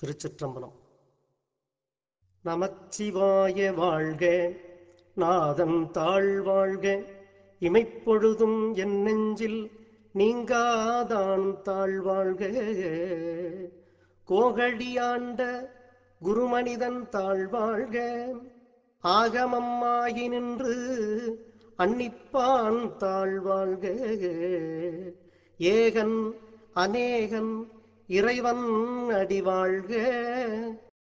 திருச்சிற்றம்பலம் நமச்சிவாய வாழ்க நாதன் தாழ் வாழ்க இமைப்பொழுதும் என் நெஞ்சில் நீங்காதான் தாழ் வாழ்க கோகழியாண்ட குருமனிதன் தாழ் வாழ்க ஆகமம் ஆகி நின்று அன்னிப்பான் தாழ் வாழ்க ஏகன் அநேகன் இறைவன் அடி வாழ்க